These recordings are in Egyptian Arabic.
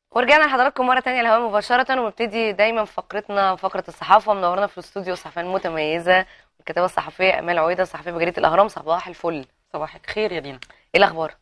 ورجعنا لحضراتكم مرة تانية الهواء مباشرة ونبتدي دايما فقرتنا فقرة الصحافة منورنا في الاستوديو صحفية متميزة الكاتبة الصحفية أمال عويدة صحفية بجريدة الأهرام صباح الفل صباحك خير يا دينا إيه الأخبار؟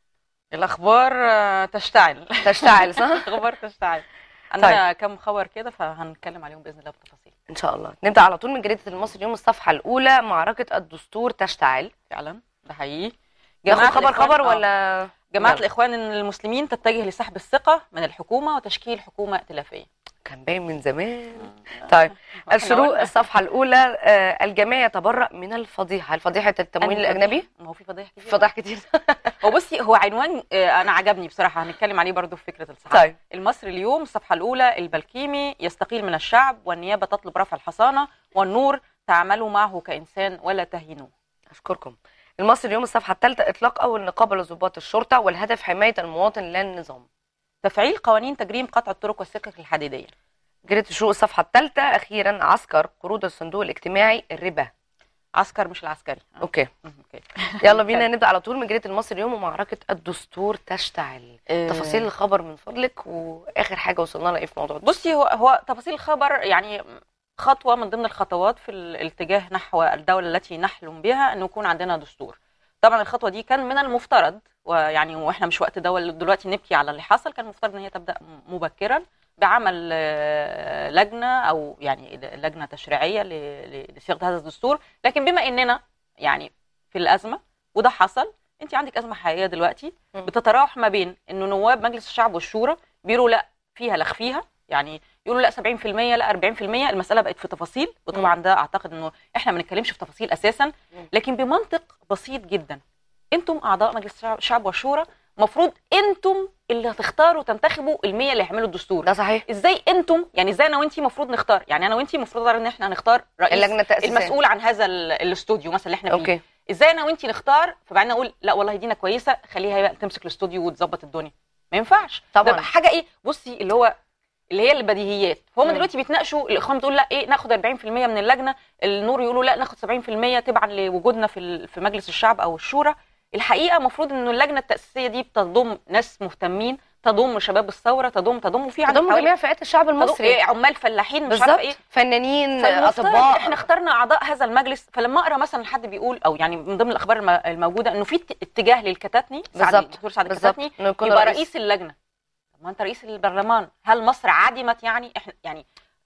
الاخبار آه، تشتعل تشتعل صح؟ الاخبار تشتعل عندنا كم خبر كده فهنتكلم عليهم باذن الله بتفاصيل إن شاء الله نبدأ على طول من جريدة المصري اليوم الصفحة الأولى معركة الدستور تشتعل فعلا ده حقيقي ناخد خبر الإخوان- خبر آه. ولا جماعه يلا. الاخوان ان المسلمين تتجه لسحب الثقه من الحكومه وتشكيل حكومه ائتلافيه كان باين من زمان طيب إحنا الشروق قلنا. الصفحة الأولى آه، الجميع يتبرأ من الفضيحة الفضيحة التمويل أنهي الأجنبي فضيحة؟ ما هو في فضايح كتير فضح كتير هو بصي هو عنوان آه، انا عجبني بصراحه هنتكلم عليه برضو في فكره الصحافه طيب المصري اليوم الصفحه الاولى البلكيمي يستقيل من الشعب والنيابه تطلب رفع الحصانه والنور تعاملوا معه كانسان ولا تهينوه أشكركم المصري اليوم الصفحة الثالثة إطلاق أول نقابة لضباط الشرطة والهدف حماية المواطن لا النظام تفعيل قوانين تجريم قطع الطرق والسكك الحديديه جريدة الشروق الصفحة الثالثة أخيرا عسكر قروض الصندوق الاجتماعي الربا عسكر مش العسكري آه. أوكي مم، اوكي يلا بينا نبدأ على طول من جريدة المصري اليوم ومعركة الدستور تشتعل آه، تفاصيل الخبر من فضلك وآخر حاجة وصلنا لها إيه في موضوع الدستور بصي هو هو تفاصيل الخبر يعني خطوه من ضمن الخطوات في الاتجاه نحو الدوله التي نحلم بها ان يكون عندنا دستور طبعا الخطوه دي كان من المفترض ويعني واحنا مش وقت دول دلوقتي نبكي على اللي حصل كان المفترض ان هي تبدا مبكرا بعمل آه، لجنه او يعني لجنه تشريعيه ل- ل- لصياغه هذا الدستور لكن بما اننا يعني في الازمه وده حصل انت عندك ازمه حقيقيه دلوقتي مم. بتتراوح ما بين انه نواب مجلس الشعب والشورى بيقولوا لا فيها لا فيها يعني يقولوا لا 70% لا 40% المساله بقت في تفاصيل وطبعا ده اعتقد انه احنا ما بنتكلمش في تفاصيل اساسا لكن بمنطق بسيط جدا انتم اعضاء مجلس الشعب- الشعب والشورى المفروض انتم اللي هتختاروا تنتخبوا ال100 اللي هيعملوا الدستور ده صحيح ازاي انتم يعني ازاي انا وانتي المفروض نختار يعني انا وانتي المفروض ان احنا هنختار رئيس اللجنة التأسيسية المسؤول عن هذا ال- الاستوديو مثلا اللي احنا فيه أوكي ازاي انا وانتي نختار فبعدين اقول لا والله دينا كويسه خليها هي بقى تمسك الاستوديو وتظبط الدنيا ما ينفعش طبعاً. ده حاجه ايه بصي اللي هو اللي هي البديهيات فهم مم. دلوقتي بيتناقشوا الاخوان بتقول لا ايه ناخد 40% من اللجنه النور يقولوا لا ناخد 70% تبعا لوجودنا في ال- في مجلس الشعب او الشورى الحقيقه المفروض انه اللجنه التاسيسيه دي بتضم ناس مهتمين تضم شباب الثوره تضم تضم وفي عندك تضم حوالي- جميع فئات الشعب تضم المصري إيه عمال فلاحين مش عارفه ايه بالظبط فنانين فالمفترض أطباء احنا اخترنا اعضاء هذا المجلس فلما اقرا مثلا حد بيقول او يعني من ضمن الاخبار الم- الموجوده انه في ات- اتجاه للكتاتني سعد- بالظبط الدكتور سعد بالظبط الكتاتني إنه يكون يبقى رئيس اللجنه طب ما انت رئيس البرلمان هل مصر عدمت يعني احنا يعني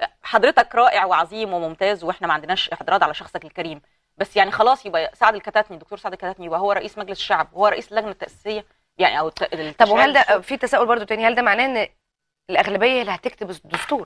حضرتك رائع وعظيم وممتاز واحنا ما عندناش اعتراض على شخصك الكريم بس يعني خلاص يبقى سعد الكتاتني الدكتور سعد الكتاتني يبقى هو رئيس مجلس الشعب وهو رئيس اللجنه التاسيسيه يعني او الت- طب التشريع وهل ده للدستور. في تساؤل برضو تاني هل ده معناه ان الاغلبيه هي اللي هتكتب الدستور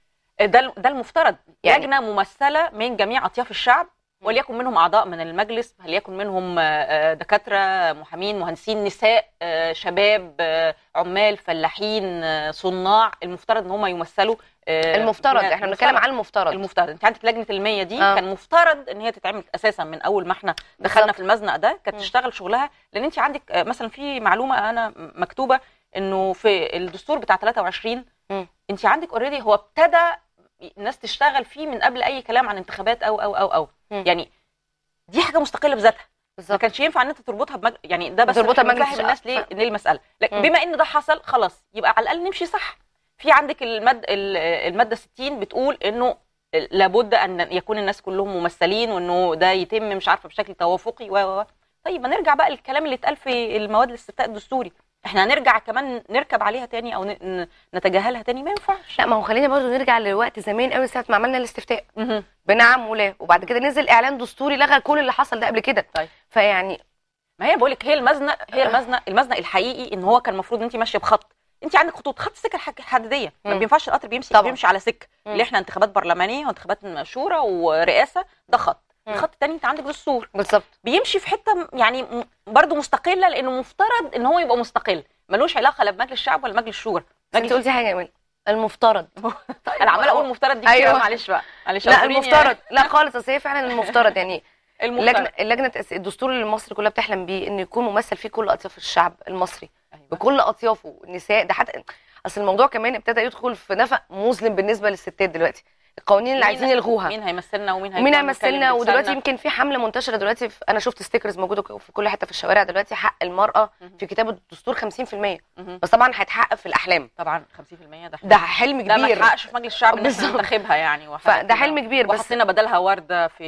ده ده المفترض يعني- يعني لجنه ممثله من جميع اطياف الشعب وليكن منهم اعضاء من المجلس وليكن منهم آه، آه، دكاتره محامين مهندسين نساء آه، شباب آه، عمال فلاحين آه، صناع المفترض ان هم يمثلوا آه، المفترض فيها- احنا بنتكلم عن المفترض المفترض انت عندك لجنه المية دي آه. آه. كان مفترض ان هي تتعمل اساسا من اول ما احنا دخلنا بالظبط. في المزنق ده كانت مم. تشتغل شغلها لان انت عندك آه، مثلا في معلومه انا مكتوبه انه في الدستور بتاع 23 مم. انت عندك اوريدي هو ابتدى الناس تشتغل فيه من قبل اي كلام عن انتخابات او او او او مم. يعني دي حاجه مستقله بذاتها ما بالظبط كانش ينفع ان انت تربطها بمج... يعني ده بس تربطها عشان بمجلس نفهم الناس الشعب. ليه ليه المساله لكن مم. بما ان ده حصل خلاص يبقى على الاقل نمشي صح في عندك المد... ال- الماده 60 بتقول انه لابد ان يكون الناس كلهم ممثلين وانه ده يتم مش عارفه بشكل توافقي و و و. طيب ما نرجع بقى للكلام اللي اتقال في المواد الاستفتاء الدستوري احنا هنرجع كمان نركب عليها تاني او ن... ن- نتجاهلها تاني ما ينفعش لا ما هو خلينا برضو نرجع لوقت زمان قوي ساعه ما عملنا الاستفتاء مهم. بنعم ولا وبعد كده نزل اعلان دستوري لغى كل اللي حصل ده قبل كده طيب. فيعني ما هي بقول لك هي المزنق هي المزنق المزنق الحقيقي ان هو كان المفروض ان انت ماشيه بخط انت عندك خطوط خط السكه الح- الحديديه ما مم. بينفعش القطر بيمشي طبعا. بيمشي على سكه مم. اللي احنا انتخابات برلمانيه وانتخابات شورى ورئاسه ده خط مم. الخط الثاني انت عندك دستور بالظبط بيمشي في حته م- يعني م- برضه مستقله لانه مفترض ان هو يبقى مستقل ملوش علاقه لا بمجلس الشعب ولا مجلس الشورى انت مجلس قلتي حاجه يا امال المفترض انا عماله اقول مفترض دي كتير أيوة. أوي، معلش بقى معلش لا اعذريني المفترض لا خالص اصل هي فعلا المفترض يعني المفترض اللجنه اللجنه التأس- الدستور اللي مصر كلها بتحلم بيه انه يكون ممثل فيه كل اطياف الشعب المصري أيوة. بكل اطيافه النساء ده حتى اصل الموضوع كمان ابتدى يدخل في نفق مظلم بالنسبه للستات دلوقتي القوانين اللي مين- عايزين يلغوها مين هيمثلنا ومين ومين هيكون هيمثلنا بيتكلم ودلوقتي بلساننا. يمكن في حمله منتشره دلوقتي في انا شفت ستيكرز موجوده في كل حته في الشوارع دلوقتي حق المراه مهم. في كتابه الدستور 50% مهم. بس طبعا هيتحقق في الاحلام طبعا 50% ده ده حلم ده ما كبير اتحققش في مجلس الشعب ان احنا بالظبط. ننتخبها يعني وحاجات فده كده. حلم كبير بس وحطينا بدلها ورده في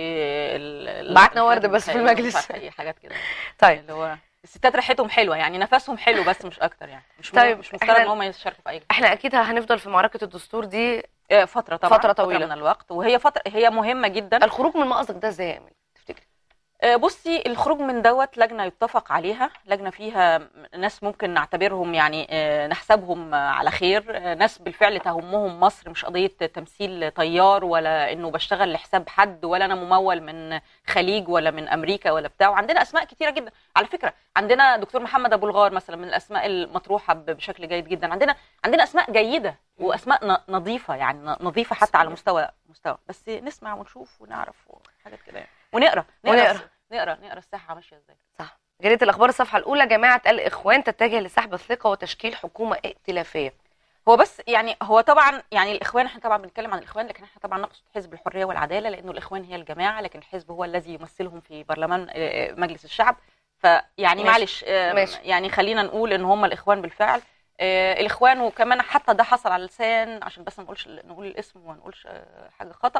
ال- ال- بعتنا الفيلم وردة بس في الحلو، المجلس. مش عارفة ايه حاجات كده طيب اللي هو الستات ريحتهم حلوه يعني نفسهم حلو بس مش اكتر يعني مش طيب، مش مفترض إحنا- ان هم يشاركوا في اي احنا اكيد هنفضل في معركه الدستور دي آه، فتره طبعا فترة طويلة. من الوقت وهي فتره هي مهمه جدا الخروج من مأزق ده ازاي يعمل تفتكر آه، بصي الخروج من دوت لجنه يتفق عليها لجنه فيها ناس ممكن نعتبرهم يعني آه، نحسبهم آه، على خير آه، ناس بالفعل تهمهم مصر مش قضيه تمثيل طيار ولا انه بشتغل لحساب حد ولا انا ممول من خليج ولا من امريكا ولا بتاع وعندنا اسماء كتيره جدا على فكره عندنا دكتور محمد ابو الغار مثلا من الاسماء المطروحه ب- بشكل جيد جدا عندنا عندنا اسماء جيده واسماء ن- نظيفه يعني ن- نظيفه حتى على مستوى مستوى بس نسمع ونشوف ونعرف وحاجات كده يعني. ونقرا ونقرا. نقرا نقرا الساحه ماشيه ازاي صح جريده الاخبار الصفحه الاولى جماعه الاخوان تتجه لسحب الثقه وتشكيل حكومه ائتلافيه هو بس يعني هو طبعا يعني الاخوان احنا طبعا بنتكلم عن الاخوان لكن احنا طبعا نقصد حزب الحريه والعداله لانه الاخوان هي الجماعه لكن الحزب هو الذي يمثلهم في برلمان آه، مجلس الشعب فيعني ماشي. معلش آه، ماشي. يعني خلينا نقول ان هم الاخوان بالفعل آه، الاخوان وكمان حتى ده حصل على لسان عشان بس ما نقولش نقول الاسم وما نقولش آه، حاجه خطا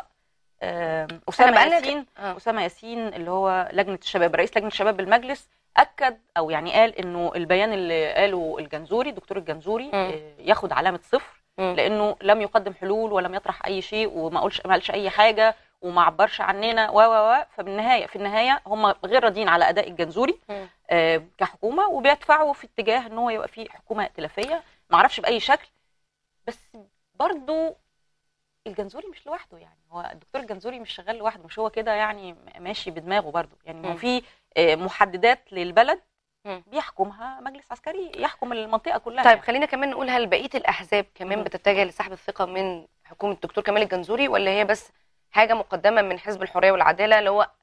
آه، اسامه بقلق- ياسين آه. اسامه ياسين اللي هو لجنه الشباب رئيس لجنه الشباب بالمجلس اكد او يعني قال انه البيان اللي قاله الجنزوري دكتور الجنزوري مم. آه، ياخد علامه صفر مم. لانه لم يقدم حلول ولم يطرح اي شيء وما قالش ما قالش اي حاجه وما عبرش عننا و و و فبالنهايه في النهايه هم غير راضيين على اداء الجنزوري مم. آه، كحكومه وبيدفعوا في اتجاه ان هو يبقى في حكومه ائتلافيه ما اعرفش باي شكل بس برضو الجنزوري مش لوحده يعني هو الدكتور الجنزوري مش شغال لوحده مش هو كده يعني ماشي بدماغه برضو يعني ما هو مم. في آه، محددات للبلد مم. بيحكمها مجلس عسكري يحكم المنطقه كلها طيب يعني. خلينا كمان نقول هل بقيه الاحزاب كمان مم. بتتجه لسحب الثقه من حكومه الدكتور كمال الجنزوري ولا هي بس حاجه مقدمه من حزب الحريه والعداله اللي هو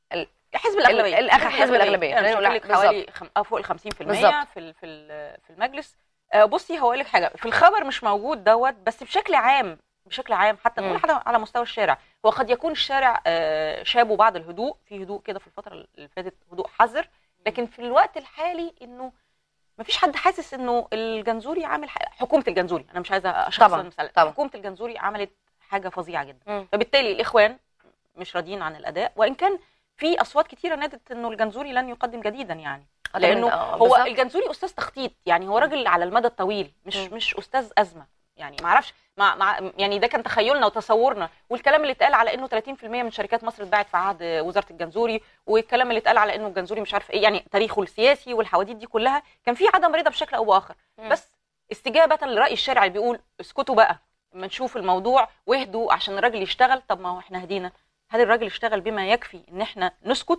حزب الاغلبيه ال- الأخ- حزب الأغلبية. يعني خلينا نقول لك حوالي خم... آه، فوق ال 50% بالظبط. في ال... في ال- في المجلس آه، بصي هقول لك حاجه في الخبر مش موجود دوت بس بشكل عام بشكل عام حتى مم. نقول حتى على مستوى الشارع هو قد يكون الشارع آه، شابه بعض الهدوء في هدوء كده في الفتره اللي فاتت هدوء حذر لكن في الوقت الحالي انه ما فيش حد حاسس انه الجنزوري عامل ح... حكومه الجنزوري انا مش عايزه اشخص طبعاً، المسألة طبعاً. حكومه الجنزوري عملت حاجه فظيعه جدا مم. فبالتالي الاخوان مش راضيين عن الاداء وان كان في اصوات كتيره نادت انه الجنزوري لن يقدم جديدا يعني لانه آه، هو بالظبط. الجنزوري استاذ تخطيط يعني هو راجل على المدى الطويل مش مم. مش استاذ ازمه يعني ما اعرفش مع مع يعني ده كان تخيلنا وتصورنا والكلام اللي اتقال على انه 30% من شركات مصر اتباعت في عهد وزاره الجنزوري والكلام اللي اتقال على انه الجنزوري مش عارف ايه يعني تاريخه السياسي والحواديت دي كلها كان في عدم رضا بشكل او باخر مم. بس استجابه لراي الشارع اللي بيقول اسكتوا بقى اما نشوف الموضوع واهدوا عشان الراجل يشتغل طب ما هو احنا هدينا هل الراجل اشتغل بما يكفي ان احنا نسكت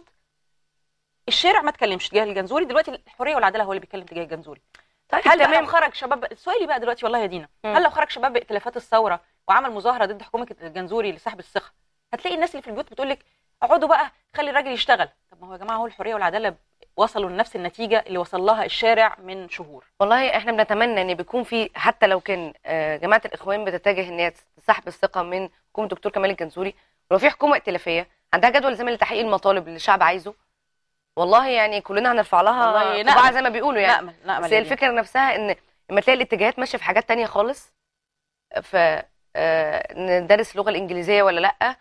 الشارع ما اتكلمش تجاه الجنزوري دلوقتي الحريه والعداله هو اللي بيتكلم تجاه الجنزوري طيب هل بقى تمام لو خرج شباب سؤالي بقى دلوقتي والله يا دينا مم. هل لو خرج شباب ائتلافات الثوره وعمل مظاهره ضد حكومه الجنزوري لسحب الثقه هتلاقي الناس اللي في البيوت بتقول لك اقعدوا بقى خلي الراجل يشتغل طب ما هو يا جماعه هو الحريه والعداله وصلوا لنفس النتيجه اللي وصل لها الشارع من شهور والله احنا بنتمنى ان بيكون في حتى لو كان آه، جماعه الاخوان بتتجه ان هي تسحب الثقه من حكومه الدكتور كمال الجنزوري ولو في حكومه ائتلافيه عندها جدول زمني لتحقيق المطالب اللي الشعب عايزه والله يعني كلنا هنرفع لها والله قبعه نأمل. زي ما بيقولوا يعني نامل نامل بس يا هي دينا. الفكره نفسها ان لما تلاقي الاتجاهات ماشيه في حاجات تانية خالص ف آه، ندرس اللغه الانجليزيه ولا لا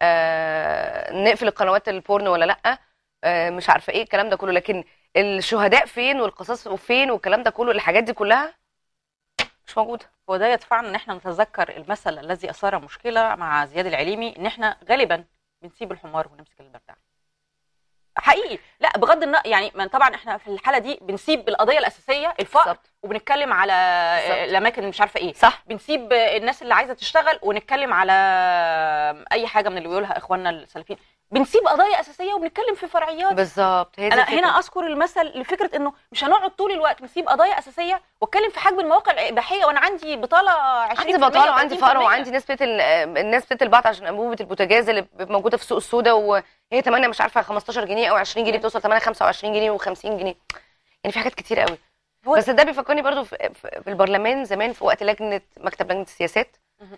آه، نقفل القنوات البورن ولا لا آه، مش عارفه ايه الكلام ده كله لكن الشهداء فين والقصاص فين والكلام ده كله الحاجات دي كلها مش موجوده هو ده يدفعنا ان احنا نتذكر المثل الذي اثار مشكله مع زياد العليمي ان احنا غالبا بنسيب الحمار ونمسك البردعه حقيقي لا بغض النظر يعني ما طبعا احنا في الحاله دي بنسيب القضيه الاساسيه الفقر بالظبط. وبنتكلم على بالظبط. الاماكن مش عارفه ايه صح بنسيب الناس اللي عايزه تشتغل ونتكلم على اي حاجه من اللي بيقولها اخواننا السلفيين بنسيب قضايا اساسيه وبنتكلم في فرعيات بالظبط هي دي انا الفكرة. هنا اذكر المثل لفكره انه مش هنقعد طول الوقت نسيب قضايا اساسيه واتكلم في حجم المواقع الاباحيه وانا عندي بطاله 20% عندي بطاله وعندي فقر 30%. وعندي ناس بتقتل الناس بتقتل بعض عشان انبوبه البوتاجاز اللي موجوده في السوق السوداء وهي ثمنها مش عارفه 15 جنيه او 20 جنيه بتوصل ثمنها 25 جنيه و50 جنيه يعني في حاجات كتير قوي هو- بس ده بيفكرني برضو في, في في البرلمان زمان في وقت لجنه مكتب لجنه السياسات مهم.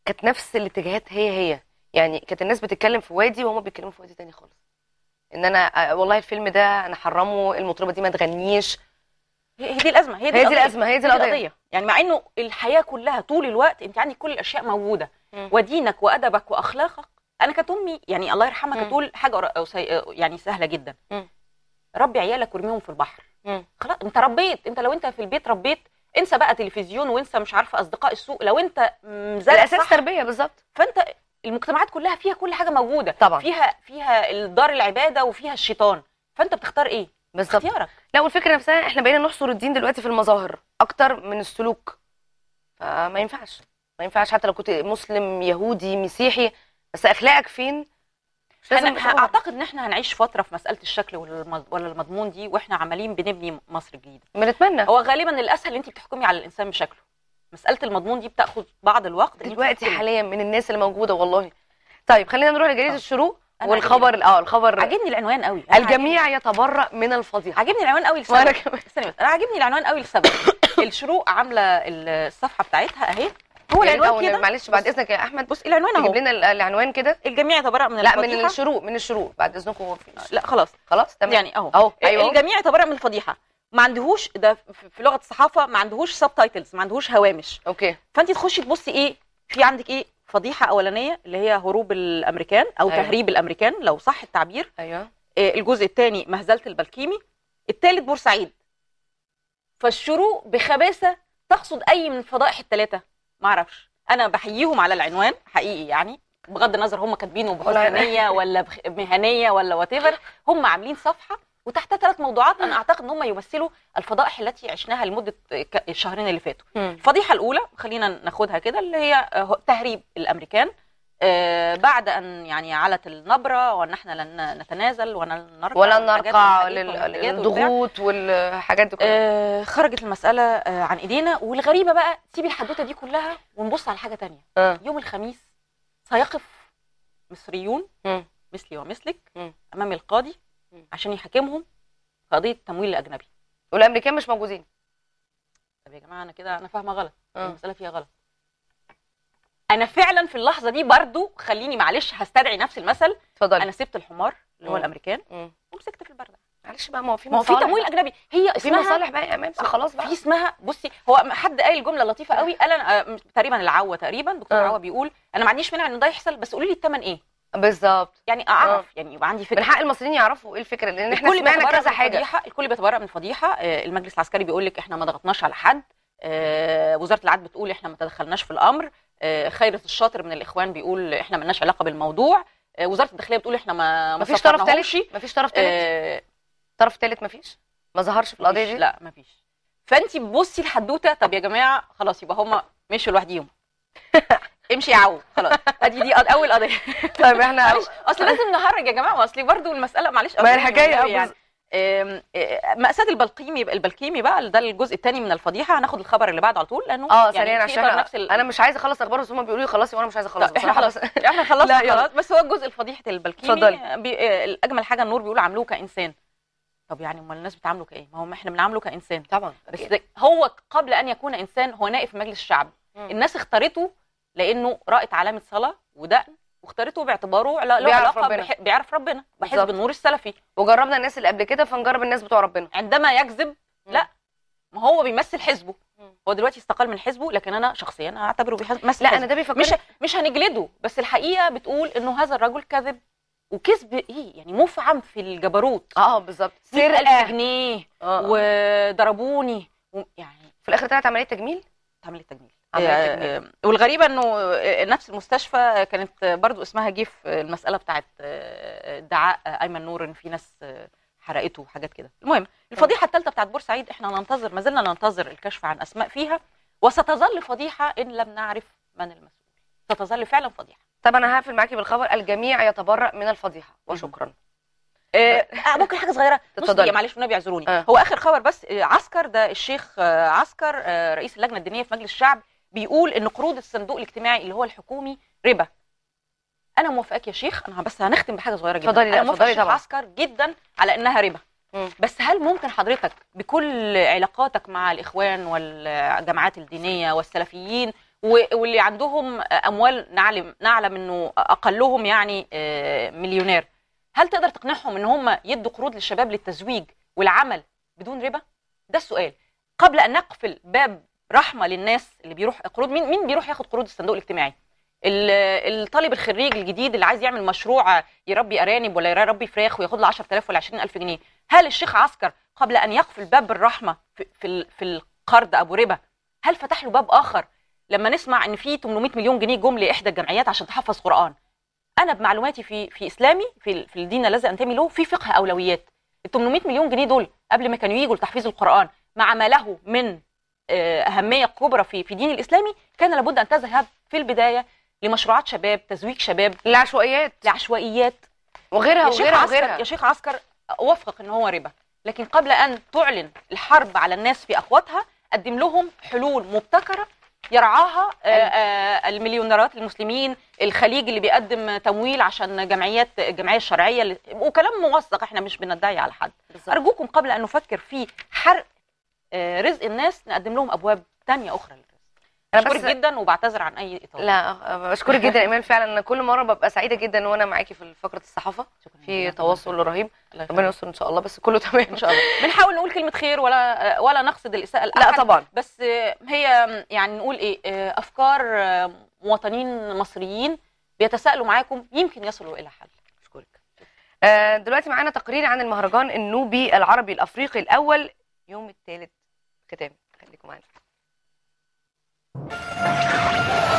كانت نفس الاتجاهات هي هي يعني كانت الناس بتتكلم في وادي وهم بيتكلموا في وادي تاني خالص ان انا آه، والله الفيلم ده انا حرمه المطربه دي ما تغنيش هي هي دي الازمه هي دي, هي دي القضية. الازمه هي دي القضيه يعني مع انه الحياه كلها طول الوقت انت عندك كل الاشياء موجوده مم. ودينك وادبك واخلاقك انا كانت امي يعني الله يرحمها مم. كانت تقول حاجه قر- أو سي... يعني سهله جدا مم. ربي عيالك وارميهم في البحر مم. خلاص انت ربيت انت لو انت في البيت ربيت انسى بقى تلفزيون وانسى مش عارفه اصدقاء السوق لو انت مزرع الاساس صح تربيه بالظبط فانت المجتمعات كلها فيها كل حاجه موجوده طبعا. فيها فيها دار العباده وفيها الشيطان فانت بتختار ايه بالظبط اختيارك لا والفكره نفسها احنا بقينا نحصر الدين دلوقتي في المظاهر اكتر من السلوك فما ينفعش ما ينفعش حتى لو كنت مسلم يهودي مسيحي بس اخلاقك فين مش لازم انا تبقى- اعتقد ان احنا هنعيش فتره في مساله الشكل والم- ولا المضمون دي واحنا عمالين بنبني مصر جديده بنتمنى هو غالبا الاسهل ان انت بتحكمي على الانسان بشكله مساله المضمون دي بتاخد بعض الوقت إن أنت دلوقتي تحكمي. حاليا من الناس اللي موجوده والله طيب خلينا نروح لجريده آه. الشروق أنا والخبر اه الخبر عاجبني العنوان قوي أنا الجميع يتبرأ من الفضيحه عاجبني العنوان قوي لسبب وانا كمان استني بس انا عاجبني العنوان قوي لسبب الشروق عامله الصفحه بتاعتها اهي هو يا ريت العنوان أو كده معلش بعد بص- اذنك يا احمد بص العنوان تجيب اهو لنا ال- العنوان كده الجميع يتبرأ من لا من الفضيحه الشروق من الشروق بعد اذنكم هو في لا خلاص خلاص تمام يعني اهو اهو ايوه الجميع يتبرأ من الفضيحه ما عندهوش ده في في لغه الصحافه ما عندهوش سب تايتلز ما عندهوش هوامش اوكي فانت تخشي تبصي ايه في عندك ايه فضيحه اولانيه اللي هي هروب الامريكان او أيوة. أيوة. تهريب الامريكان لو صح التعبير ايوه آه، الجزء الثاني مهزله البلكيمي الثالث بورسعيد فالشروق بخباثه تقصد اي من الفضائح الثلاثه ما اعرفش انا بحييهم على العنوان حقيقي يعني بغض النظر هم كاتبينه ولا- بحسنيه ولا بخ- مهنيه ولا وات هم عاملين صفحه وتحتها ثلاث موضوعات انا اعتقد ان هم يمثلوا الفضائح التي عشناها لمده ك- الشهرين اللي فاتوا مم. الفضيحه الاولى خلينا ناخدها كده اللي هي آه، تهريب الامريكان آه، بعد ان يعني علت النبره وان احنا لن نتنازل ولن نرقع ولا والحاجات نرقع والحاجات لل- والحاجات وبتاع. للضغوط والحاجات دي كلها آه، خرجت المساله آه، عن ايدينا والغريبه بقى سيبي الحدوته دي كلها ونبص على حاجه تانية آه. يوم الخميس سيقف مصريون مم. مثلي ومثلك مم. امام القاضي مم. عشان يحاكمهم في قضيه التمويل الاجنبي والامريكان مش موجودين طب يا جماعه انا كده انا فاهمه غلط آه. المساله فيها غلط انا فعلا في اللحظه دي برضو خليني معلش هستدعي نفس المثل اتفضلي انا سبت الحمار اللي هو مم. الامريكان مم. ومسكت في البرده معلش بقى ما هو في ما هو في مصالح تمويل بقى. اجنبي هي في اسمها مصالح بقى يا امام بقى خلاص بقى في اسمها بصي هو حد قايل جمله لطيفه قوي قال انا آه، تقريبا العوه تقريبا دكتور آه. عوه بيقول انا ما عنديش مانع ان ده يحصل بس قولي لي الثمن ايه بالظبط يعني اعرف يعني يبقى عندي من فكره حق المصريين يعرفوا ايه الفكره لان احنا الكل سمعنا بيتبرأ كذا من حاجه الفضيحة. الكل بيتبرأ من الفضيحه آه، المجلس العسكري بيقول لك احنا ما ضغطناش على حد آه، وزاره العدل بتقول احنا ما تدخلناش في الامر آه، خيرت الشاطر من الاخوان بيقول احنا ما لناش علاقه بالموضوع آه، وزاره الداخليه بتقول احنا ما ما مفيش طرف سفرناهمش. ثالث مفيش طرف ثالث آه، طرف ثالث مفيش ما ظهرش في القضيه مفيش- دي لا مفيش فانت بصي الحدوته طب يا جماعه خلاص يبقى هم مشوا لوحديهم امشي يا عو خلاص ادي دي قض- اول قضيه طيب احنا معلش اصل لازم نهرج يا جماعه اصل برضو المساله معلش ما هي أصل الحكايه يعني يعني. آم، آه، مأساة البلقيمي البلقيمي بقى ده الجزء الثاني من الفضيحه هناخد الخبر اللي بعده على طول لانه اه يعني ثانيا في عشان إطار أنا, نفس ال... انا مش عايزه اخلص اخبار بس هم بيقولوا لي خلاصي وانا مش عايزه اخلص طب احنا بصراحه خلاص بس احنا خلصنا لا، يلا. خلاص بس هو الجزء الفضيحه البلقيمي اتفضلي. بي... آه، الاجمل حاجه النور بيقول عاملوه كانسان طب يعني امال الناس بتعامله كايه ما هم احنا بنعامله كانسان طبعا بس أكيد. ده هو قبل ان يكون انسان هو نائب في مجلس الشعب مم. الناس اختارته لانه رائد علامه صلاه ودقن واختارته باعتباره لا- له بيعرف علاقه ربنا. بح... بيعرف ربنا بالظبط. وحزب النور السلفي وجربنا الناس اللي قبل كده فنجرب الناس بتوع ربنا عندما يكذب مم. لا ما هو بيمثل حزبه مم. هو دلوقتي استقال من حزبه لكن انا شخصيا اعتبره بيمثل لا حزبه. انا ده بيفكرني مش مش هنجلده بس الحقيقه بتقول انه هذا الرجل كذب وكذب ايه يعني مفعم في الجبروت اه بالظبط 100000 سرقه جنيه آه. وضربوني و... يعني في الاخر طلعت عمليه تجميل تعمل التجميل عملية آه، تجميل. آه، والغريبه انه آه، نفس المستشفى كانت برضو اسمها جه في المساله بتاعت آه، ادعاء آه، ايمن نور ان في ناس آه، حرقته وحاجات كده المهم الفضيحه الثالثه بتاعت بورسعيد احنا ننتظر ما زلنا ننتظر الكشف عن اسماء فيها وستظل فضيحه ان لم نعرف من المسؤول ستظل فعلا فضيحه طب انا هقفل معاكي بالخبر الجميع يتبرأ من الفضيحه وشكرا آه، آه، ممكن حاجه صغيره نص اتفضلي. دقيقه معلش والنبي اعذروني آه. هو اخر خبر بس آه، عسكر ده الشيخ آه، عسكر آه، رئيس اللجنه الدينيه في مجلس الشعب بيقول ان قروض الصندوق الاجتماعي اللي هو الحكومي ربا انا موافقاك يا شيخ انا بس هنختم بحاجه صغيره جدا اتفضلي، لا، انا موافقه اتفضلي الشيخ طبعا. عسكر جدا على انها ربا مم. بس هل ممكن حضرتك بكل علاقاتك مع الاخوان والجماعات الدينيه والسلفيين و- واللي عندهم اموال نعلم نعلم انه اقلهم يعني آه، مليونير هل تقدر تقنعهم ان هم يدوا قروض للشباب للتزويج والعمل بدون ربا ده السؤال قبل ان نقفل باب رحمه للناس اللي بيروح قروض مين مين بيروح ياخد قروض الصندوق الاجتماعي ال- الطالب الخريج الجديد اللي عايز يعمل مشروع يربي ارانب ولا يربي فراخ وياخد له 10000 ولا 20000 جنيه هل الشيخ عسكر قبل ان يقفل باب الرحمه في في ال- في القرض ابو ربا هل فتح له باب اخر لما نسمع ان في 800 مليون جنيه جم لاحدى الجمعيات عشان تحفظ قران انا بمعلوماتي في في اسلامي في ال- في الدين الذي انتمي له في فقه اولويات ال 800 مليون جنيه دول قبل ما كانوا يجوا لتحفيظ القران مع ما له من آه، اهميه كبرى في في دين الاسلامي كان لابد ان تذهب في البدايه لمشروعات شباب تزويج شباب العشوائيات لعشوائيات وغيرها يا شيخ وغيرها عسكر وغيرها يا شيخ عسكر اوافقك ان هو ربا لكن قبل ان تعلن الحرب على الناس في اخواتها قدم لهم حلول مبتكره يرعاها آه، آه، المليونيرات المسلمين الخليج اللي بيقدم تمويل عشان جمعيات الجمعيه الشرعيه اللي- وكلام موثق احنا مش بندعي على حد بالظبط. ارجوكم قبل ان نفكر في حرق آه، رزق الناس نقدم لهم ابواب تانية اخرى للرزق أنا بشكرك بس- جدا وبعتذر عن اي اطاله لا بشكرك جدا يا ايمان فعلا انا كل مره ببقى سعيده جدا وانا معاكي في فقره الصحافه شكراً في جداً. تواصل رهيب الله ربنا يخليك. يستر ان شاء الله بس كله تمام ان شاء الله بنحاول نقول كلمه خير ولا ولا نقصد الاساءه لا لاحد طبعا بس آه، هي يعني نقول ايه آه، افكار آه، مواطنين مصريين بيتساءلوا معاكم يمكن يصلوا الى حل اشكرك آه، دلوقتي معانا تقرير عن المهرجان النوبي العربي الافريقي الاول يوم الثالث ختام خليكم معانا